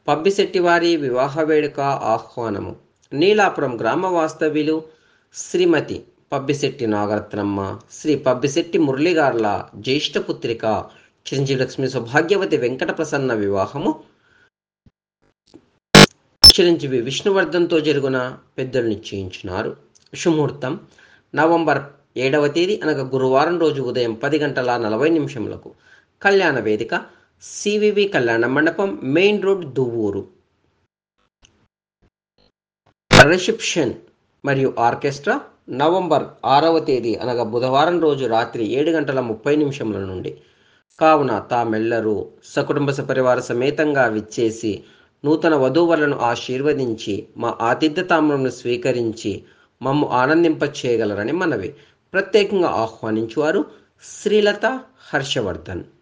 పబ్బిశెట్టి వారి వివాహ వేడుక ఆహ్వానము నీలాపురం గ్రామ వాస్తవ్యులు శ్రీమతి పబ్బిశెట్టి నాగరత్నమ్మ శ్రీ పబ్బిశెట్టి మురళిగార్ల జ్యేష్ఠ పుత్రిక చిరంజీవి లక్ష్మి సౌభాగ్యవతి వెంకట ప్రసన్న వివాహము చిరంజీవి విష్ణువర్ధన్తో జరుగున పెద్దలు నిశ్చయించినారు శుముహూర్తం నవంబర్ ఏడవ తేదీ అనగా గురువారం రోజు ఉదయం పది గంటల నలభై నిమిషములకు కళ్యాణ వేదిక సివివి కళ్యాణ మండపం మెయిన్ రోడ్ దువ్వూరు రిసెప్షన్ మరియు ఆర్కెస్ట్రా నవంబర్ ఆరవ తేదీ అనగా బుధవారం రోజు రాత్రి ఏడు గంటల ముప్పై నిమిషముల నుండి కావున తామెల్లరూ సకుటుంబ సపరివార సమేతంగా విచ్చేసి నూతన వధూవరులను ఆశీర్వదించి మా ఆతిథ్యతామ్రమును స్వీకరించి మమ్ము ఆనందింప చేయగలరని మనవి ప్రత్యేకంగా ఆహ్వానించువారు శ్రీలత హర్షవర్ధన్